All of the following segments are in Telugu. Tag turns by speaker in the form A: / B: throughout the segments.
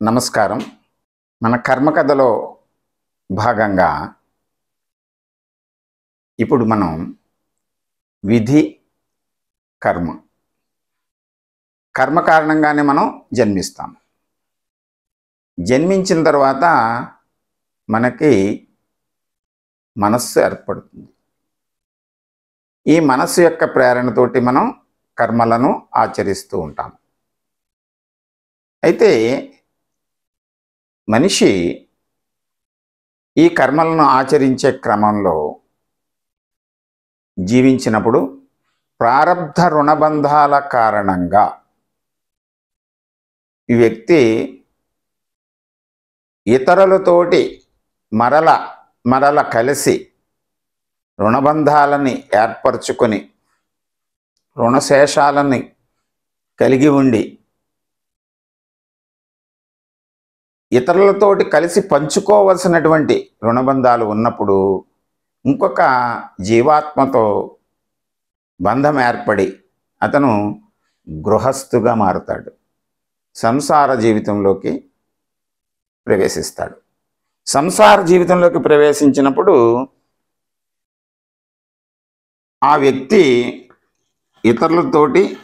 A: నమస్కారం మన కర్మకథలో భాగంగా ఇప్పుడు మనం విధి కర్మ కర్మ కారణంగానే మనం జన్మిస్తాం జన్మించిన తర్వాత మనకి మనస్సు ఏర్పడుతుంది ఈ మనస్సు యొక్క ప్రేరణతోటి మనం కర్మలను ఆచరిస్తూ ఉంటాం అయితే మనిషి ఈ కర్మలను ఆచరించే క్రమంలో జీవించినప్పుడు ప్రారబ్ధ రుణబంధాల కారణంగా ఈ వ్యక్తి ఇతరులతోటి మరల మరల కలిసి రుణబంధాలని ఏర్పరచుకొని రుణశేషాలని కలిగి ఉండి ఇతరులతోటి కలిసి పంచుకోవలసినటువంటి రుణబంధాలు ఉన్నప్పుడు ఇంకొక జీవాత్మతో బంధం ఏర్పడి అతను గృహస్థుగా మారుతాడు సంసార జీవితంలోకి ప్రవేశిస్తాడు సంసార జీవితంలోకి ప్రవేశించినప్పుడు ఆ వ్యక్తి ఇతరులతోటి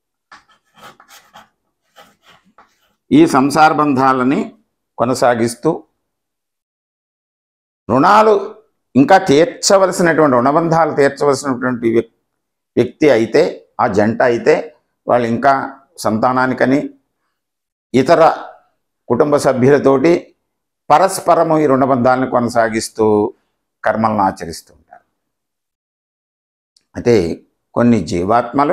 A: ఈ సంసార బంధాలని కొనసాగిస్తూ రుణాలు ఇంకా తీర్చవలసినటువంటి రుణబంధాలు తీర్చవలసినటువంటి వ్యక్- వ్యక్తి అయితే ఆ జంట అయితే వాళ్ళు ఇంకా సంతానానికని ఇతర కుటుంబ సభ్యులతోటి పరస్పరము ఈ రుణబంధాలను కొనసాగిస్తూ కర్మలను ఆచరిస్తూ ఉంటారు అయితే కొన్ని జీవాత్మలు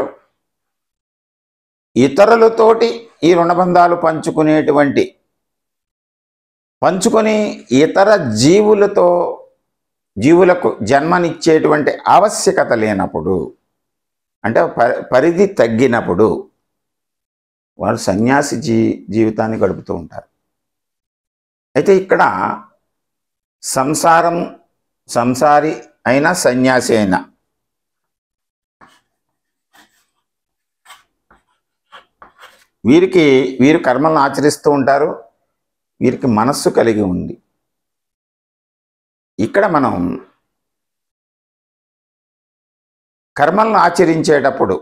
A: ఇతరులతోటి ఈ రుణబంధాలు పంచుకునేటువంటి పంచుకొని ఇతర జీవులతో జీవులకు జన్మనిచ్చేటువంటి ఆవశ్యకత లేనప్పుడు అంటే ప- పరిధి తగ్గినప్పుడు వారు సన్యాసి జీ జీవితాన్ని గడుపుతూ ఉంటారు అయితే ఇక్కడ సంసారం సంసారి అయినా సన్యాసి అయినా వీరికి వీరు కర్మలను ఆచరిస్తూ ఉంటారు వీరికి మనస్సు కలిగి ఉంది ఇక్కడ మనం కర్మలను ఆచరించేటప్పుడు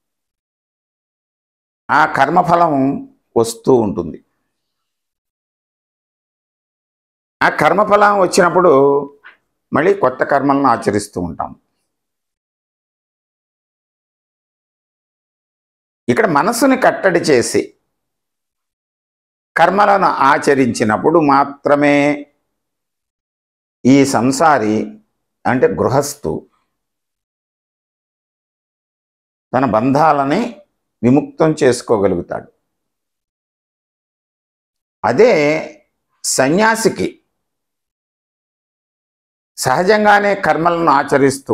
A: ఆ కర్మఫలం వస్తూ ఉంటుంది ఆ కర్మఫలం వచ్చినప్పుడు మళ్ళీ కొత్త కర్మలను ఆచరిస్తూ ఉంటాం ఇక్కడ మనసుని కట్టడి చేసి కర్మలను ఆచరించినప్పుడు మాత్రమే ఈ సంసారి అంటే గృహస్థు తన బంధాలని విముక్తం చేసుకోగలుగుతాడు అదే సన్యాసికి సహజంగానే కర్మలను ఆచరిస్తూ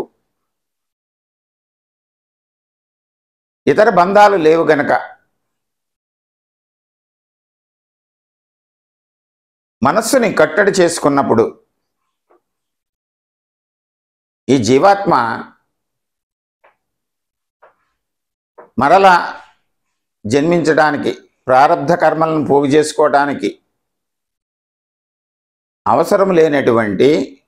A: ఇతర బంధాలు లేవు గనక మనస్సుని కట్టడి చేసుకున్నప్పుడు ఈ జీవాత్మ మరల జన్మించడానికి ప్రారంధ కర్మలను పోగు చేసుకోవడానికి అవసరం లేనటువంటి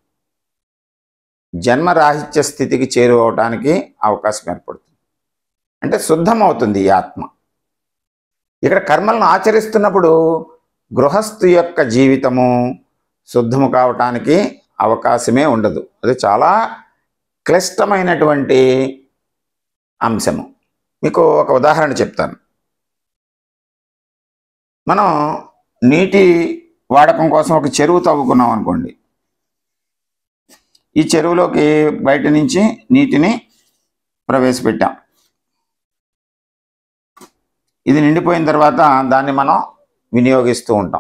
A: జన్మరాహిత్య స్థితికి చేరుకోవటానికి అవకాశం ఏర్పడుతుంది అంటే శుద్ధమవుతుంది ఈ ఆత్మ ఇక్కడ కర్మలను ఆచరిస్తున్నప్పుడు గృహస్థు యొక్క జీవితము శుద్ధము కావటానికి అవకాశమే ఉండదు అది చాలా క్లిష్టమైనటువంటి అంశము మీకు ఒక ఉదాహరణ చెప్తాను మనం నీటి వాడకం కోసం ఒక చెరువు తవ్వుకున్నాం అనుకోండి ఈ చెరువులోకి బయట నుంచి నీటిని ప్రవేశపెట్టాం ఇది నిండిపోయిన తర్వాత దాన్ని మనం వినియోగిస్తూ ఉంటాం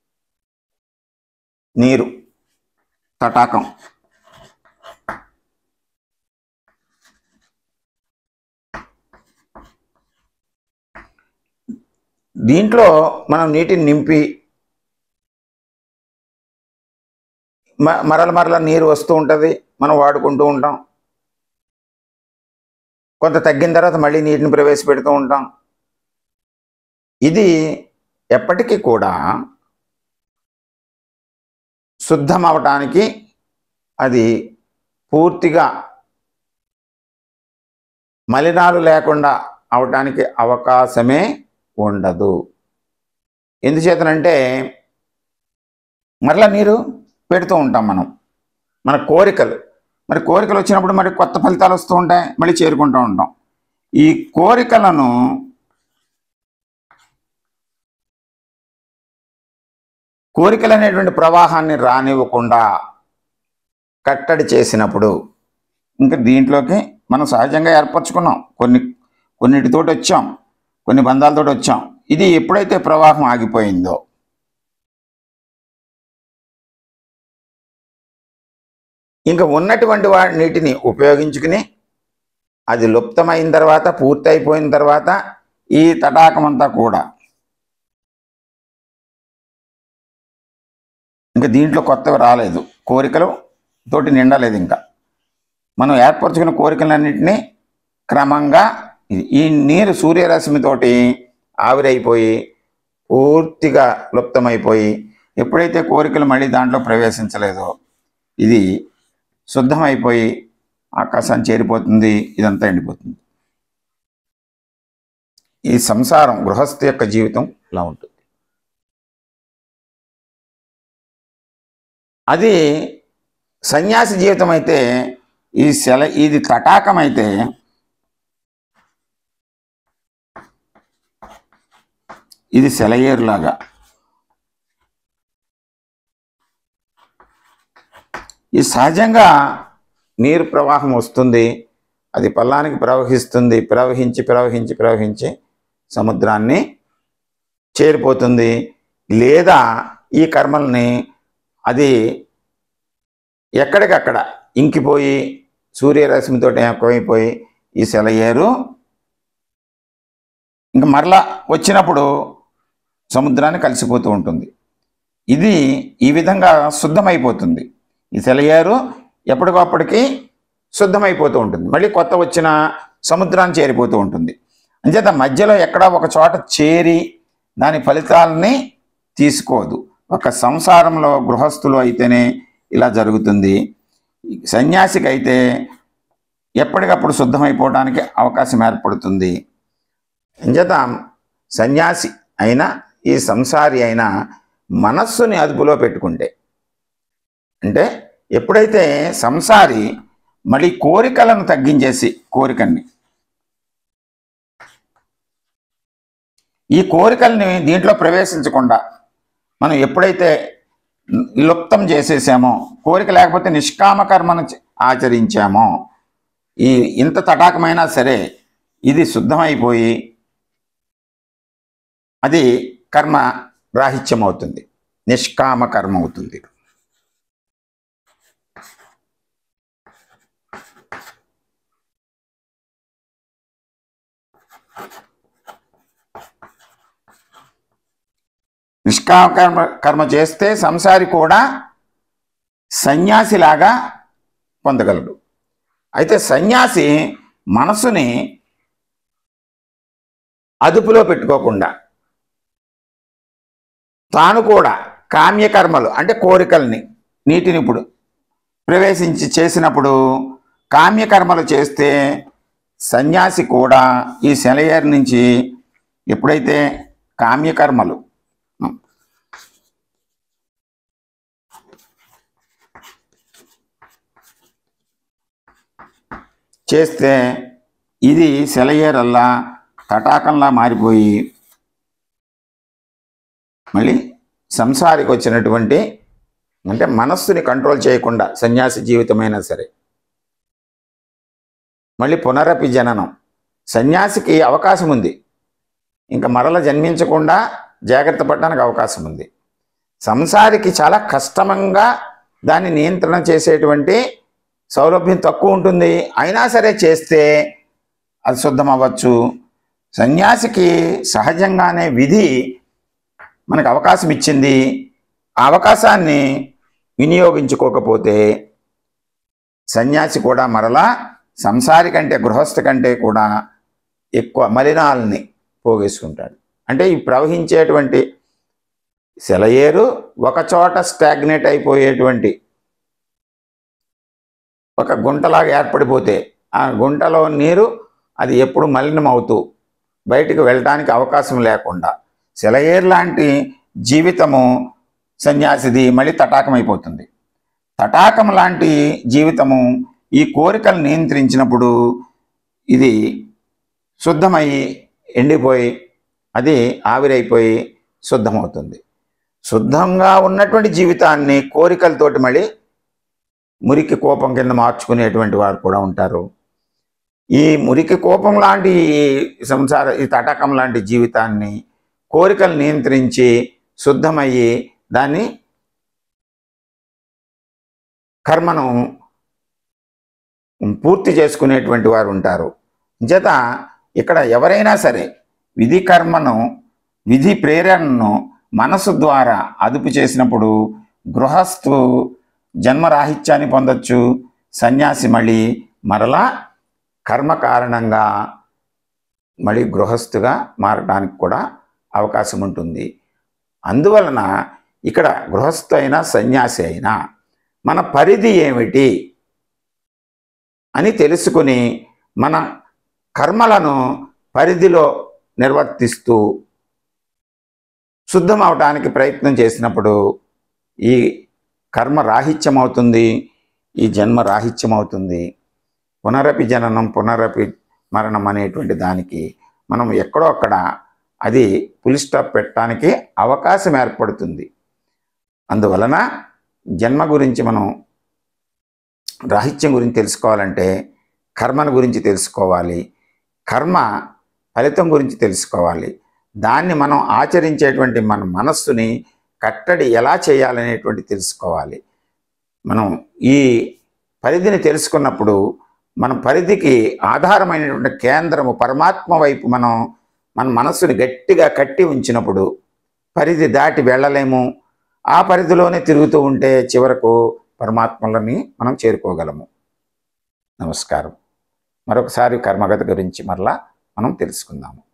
A: నీరు తటాకం దీంట్లో మనం నీటిని నింపి మ- మరల మరల నీరు వస్తూ ఉంటుంది మనం వాడుకుంటూ ఉంటాం కొంత తగ్గిన తర్వాత మళ్ళీ నీటిని ప్రవేశపెడుతూ ఉంటాం ఇది ఎప్పటికీ కూడా శుద్ధం అవటానికి అది పూర్తిగా మలినాలు లేకుండా అవటానికి అవకాశమే ఉండదు ఎందుచేతనంటే మరలా నీరు పెడుతూ ఉంటాం మనం మన కోరికలు మరి కోరికలు వచ్చినప్పుడు మరి కొత్త ఫలితాలు వస్తూ ఉంటాయి మళ్ళీ చేరుకుంటూ ఉంటాం ఈ కోరికలను కోరికలు అనేటువంటి ప్రవాహాన్ని రానివ్వకుండా కట్టడి చేసినప్పుడు ఇంకా దీంట్లోకి మనం సహజంగా ఏర్పరచుకున్నాం కొన్ని కొన్నిటితోటి వచ్చాం కొన్ని బంధాలతోటి వచ్చాం ఇది ఎప్పుడైతే ప్రవాహం ఆగిపోయిందో ఇంకా ఉన్నటువంటి వాటిని ఉపయోగించుకుని అది లుప్తమైన తర్వాత పూర్తి అయిపోయిన తర్వాత ఈ తటాకం అంతా కూడా ఇంకా దీంట్లో కొత్తవి రాలేదు కోరికలు తోటి నిండలేదు ఇంకా మనం ఏర్పరచుకున్న కోరికలన్నింటినీ క్రమంగా ఇది- ఈ నీరు సూర్యరశ్మితోటి ఆవిరైపోయి పూర్తిగా లుప్తమైపోయి ఎప్పుడైతే కోరికలు మళ్ళీ దాంట్లో ప్రవేశించలేదో ఇది శుద్ధమైపోయి ఆకాశాన్ని చేరిపోతుంది ఇదంతా ఎండిపోతుంది ఈ సంసారం గృహస్థ యొక్క జీవితం ఇలా ఉంటుంది అది సన్యాసి జీవితం అయితే ఈ శల ఇది తటాకం అయితే ఇది సెలయేరులాగా ఈ సహజంగా నీరు ప్రవాహం వస్తుంది అది పల్లానికి ప్రవహిస్తుంది ప్రవహించి ప్రవహించి ప్రవహించి సముద్రాన్ని చేరిపోతుంది లేదా ఈ కర్మల్ని అది ఎక్కడికక్కడ ఇంకిపోయి సూర్యరశ్మితో ఎక్కువైపోయి ఈ సెలయేరు ఇంక మరలా వచ్చినప్పుడు సముద్రాన్ని కలిసిపోతూ ఉంటుంది ఇది ఈ విధంగా శుద్ధమైపోతుంది ఈ సెలయేరు ఎప్పటికప్పటికి శుద్ధమైపోతూ ఉంటుంది మళ్ళీ కొత్త వచ్చిన సముద్రాన్ని చేరిపోతూ ఉంటుంది అంచేత మధ్యలో ఎక్కడా ఒక చోట చేరి దాని ఫలితాలని తీసుకోదు ఒక సంసారంలో గృహస్థులు అయితేనే ఇలా జరుగుతుంది సన్యాసికి అయితే ఎప్పటికప్పుడు శుద్ధమైపోవడానికి అవకాశం ఏర్పడుతుంది అంచేత సన్యాసి అయినా ఈ సంసారి అయినా మనస్సుని అదుపులో పెట్టుకుంటే అంటే ఎప్పుడైతే సంసారి మళ్ళీ కోరికలను తగ్గించేసి కోరికల్ని ఈ కోరికల్ని దీంట్లో ప్రవేశించకుండా మనం ఎప్పుడైతే లుప్తం చేసేసామో కోరిక లేకపోతే నిష్కామ కర్మను చ- ఆచరించామో ఈ ఇంత తటాకమైనా సరే ఇది శుద్ధమైపోయి అది కర్మ రాహిత్యం అవుతుంది నిష్కామ కర్మ అవుతుంది నిష్కామ కర్మ కర్మ చేస్తే సంసారి కూడా సన్యాసిలాగా పొందగలడు అయితే సన్యాసి మనసుని అదుపులో పెట్టుకోకుండా తాను కూడా కామ్యకర్మలు అంటే కోరికల్ని నీటిని ఇప్పుడు ప్రవేశించి చేసినప్పుడు కామ్యకర్మలు చేస్తే సన్యాసి కూడా ఈ సెలయేరు నుంచి ఎప్పుడైతే కామ్యకర్మలు చేస్తే ఇది సెలయేరల్లా తటాకంలా మారిపోయి మళ్ళీ సంసారికి వచ్చినటువంటి అంటే మనస్సుని కంట్రోల్ చేయకుండా సన్యాసి జీవితమైనా సరే మళ్ళీ పునరపి జననం సన్యాసికి అవకాశం ఉంది ఇంకా మరల జన్మించకుండా జాగ్రత్త పడడానికి అవకాశం ఉంది సంసారికి చాలా కష్టంగా దాన్ని నియంత్రణ చేసేటువంటి సౌలభ్యం తక్కువ ఉంటుంది అయినా సరే చేస్తే అది శుద్ధం అవ్వచ్చు సన్యాసికి సహజంగానే విధి మనకు అవకాశం ఇచ్చింది ఆ అవకాశాన్ని వినియోగించుకోకపోతే సన్యాసి కూడా మరలా సంసారి కంటే గృహస్థ కంటే కూడా ఎక్కువ మలినాలని పోగేసుకుంటాడు అంటే ఈ ప్రవహించేటువంటి సెలయేరు ఒక చోట స్టాగ్నేట్ అయిపోయేటువంటి ఒక గుంటలాగా ఏర్పడిపోతే ఆ గుంటలో నీరు అది ఎప్పుడు మలినం అవుతూ బయటికి వెళ్ళడానికి అవకాశం లేకుండా సెలయేరు లాంటి జీవితము సన్యాసిది మళ్ళీ తటాకమైపోతుంది తటాకం లాంటి జీవితము ఈ కోరికలు నియంత్రించినప్పుడు ఇది శుద్ధమై ఎండిపోయి అది ఆవిరైపోయి శుద్ధమవుతుంది శుద్ధంగా ఉన్నటువంటి జీవితాన్ని కోరికలతోటి మళ్ళీ మురికి కోపం కింద మార్చుకునేటువంటి వారు కూడా ఉంటారు ఈ మురికి కోపం లాంటి ఈ సంసార ఈ తటకం లాంటి జీవితాన్ని కోరికలు నియంత్రించి శుద్ధమయ్యి దాన్ని కర్మను పూర్తి చేసుకునేటువంటి వారు ఉంటారు చేత ఇక్కడ ఎవరైనా సరే విధి కర్మను విధి ప్రేరణను మనసు ద్వారా అదుపు చేసినప్పుడు గృహస్థు జన్మరాహిత్యాన్ని పొందొచ్చు సన్యాసి మళ్ళీ మరలా కర్మ కారణంగా మళ్ళీ గృహస్థుగా మారడానికి కూడా అవకాశం ఉంటుంది అందువలన ఇక్కడ గృహస్థు అయినా సన్యాసి అయినా మన పరిధి ఏమిటి అని తెలుసుకుని మన కర్మలను పరిధిలో నిర్వర్తిస్తూ శుద్ధం అవటానికి ప్రయత్నం చేసినప్పుడు ఈ కర్మ రాహిత్యం అవుతుంది ఈ జన్మ రాహిత్యం అవుతుంది పునరపి జననం పునరపి మరణం అనేటువంటి దానికి మనం ఎక్కడో అక్కడ అది పులి స్టాప్ పెట్టడానికి అవకాశం ఏర్పడుతుంది అందువలన జన్మ గురించి మనం రాహిత్యం గురించి తెలుసుకోవాలంటే కర్మను గురించి తెలుసుకోవాలి కర్మ ఫలితం గురించి తెలుసుకోవాలి దాన్ని మనం ఆచరించేటువంటి మన మనస్సుని కట్టడి ఎలా చేయాలనేటువంటి తెలుసుకోవాలి మనం ఈ పరిధిని తెలుసుకున్నప్పుడు మన పరిధికి ఆధారమైనటువంటి కేంద్రము పరమాత్మ వైపు మనం మన మనస్సుని గట్టిగా కట్టి ఉంచినప్పుడు పరిధి దాటి వెళ్ళలేము ఆ పరిధిలోనే తిరుగుతూ ఉంటే చివరకు పరమాత్మలని మనం చేరుకోగలము నమస్కారం మరొకసారి కర్మగత గురించి మరలా మనం తెలుసుకుందాము